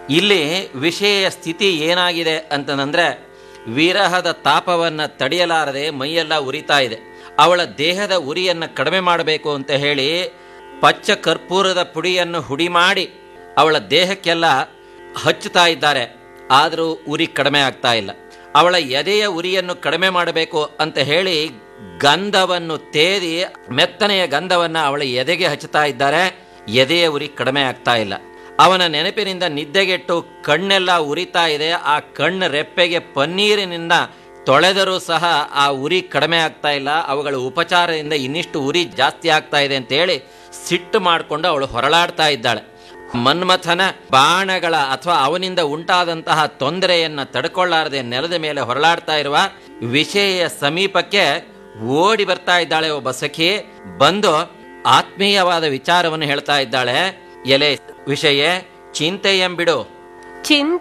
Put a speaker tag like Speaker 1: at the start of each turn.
Speaker 1: ಇಲ್ಲಿ ವಿಷಯ ಸ್ಥಿತಿ ಏನಾಗಿದೆ ಅಂತಂದ್ರೆ ವಿರಹದ ತಾಪವನ್ನು ತಡೆಯಲಾರದೆ ಮೈಯೆಲ್ಲ ಉರಿತಾ ಇದೆ ಅವಳ ದೇಹದ ಉರಿಯನ್ನು ಕಡಿಮೆ ಮಾಡಬೇಕು ಅಂತ ಹೇಳಿ ಪಚ್ಚ ಕರ್ಪೂರದ ಪುಡಿಯನ್ನು ಹುಡಿ ಮಾಡಿ ಅವಳ ದೇಹಕ್ಕೆಲ್ಲ ಹಚ್ಚುತ್ತಾ ಇದ್ದಾರೆ ಆದರೂ ಉರಿ ಕಡಿಮೆ ಆಗ್ತಾ ಇಲ್ಲ ಅವಳ ಎದೆಯ ಉರಿಯನ್ನು ಕಡಿಮೆ ಮಾಡಬೇಕು ಅಂತ ಹೇಳಿ ಗಂಧವನ್ನು ತೇದಿ ಮೆತ್ತನೆಯ ಗಂಧವನ್ನು ಅವಳ ಎದೆಗೆ ಹಚ್ಚುತ್ತಾ ಇದ್ದಾರೆ ಎದೆಯ ಉರಿ ಕಡಿಮೆ ಆಗ್ತಾ ಇಲ್ಲ ಅವನ ನೆನಪಿನಿಂದ ನಿದ್ದೆಗೆಟ್ಟು ಕಣ್ಣೆಲ್ಲ ಉರಿತಾ ಇದೆ ಆ ಕಣ್ಣು ರೆಪ್ಪೆಗೆ ಪನ್ನೀರಿನಿಂದ ತೊಳೆದರೂ ಸಹ ಆ ಉರಿ ಕಡಿಮೆ ಆಗ್ತಾ ಇಲ್ಲ ಅವುಗಳ ಉಪಚಾರದಿಂದ ಇನ್ನಿಷ್ಟು ಉರಿ ಜಾಸ್ತಿ ಆಗ್ತಾ ಇದೆ ಅಂತ ಹೇಳಿ ಸಿಟ್ಟು ಮಾಡಿಕೊಂಡು ಅವಳು ಹೊರಳಾಡ್ತಾ ಇದ್ದಾಳೆ ಮನ್ಮಥನ ಬಾಣಗಳ ಅಥವಾ ಅವನಿಂದ ಉಂಟಾದಂತಹ ತೊಂದರೆಯನ್ನ ತಡ್ಕೊಳ್ಳಾರದೆ ನೆಲದ ಮೇಲೆ ಹೊರಳಾಡ್ತಾ ಇರುವ ವಿಷಯ ಸಮೀಪಕ್ಕೆ ಓಡಿ ಬರ್ತಾ ಇದ್ದಾಳೆ ಒಬ್ಬ ಸಖಿ ಬಂದು ಆತ್ಮೀಯವಾದ ವಿಚಾರವನ್ನು ಹೇಳ್ತಾ ಇದ್ದಾಳೆ ಎಲೆ ವಿಷಯ ಚಿಂತೆಯಂಬಿಡು
Speaker 2: ಚಿಂತೆ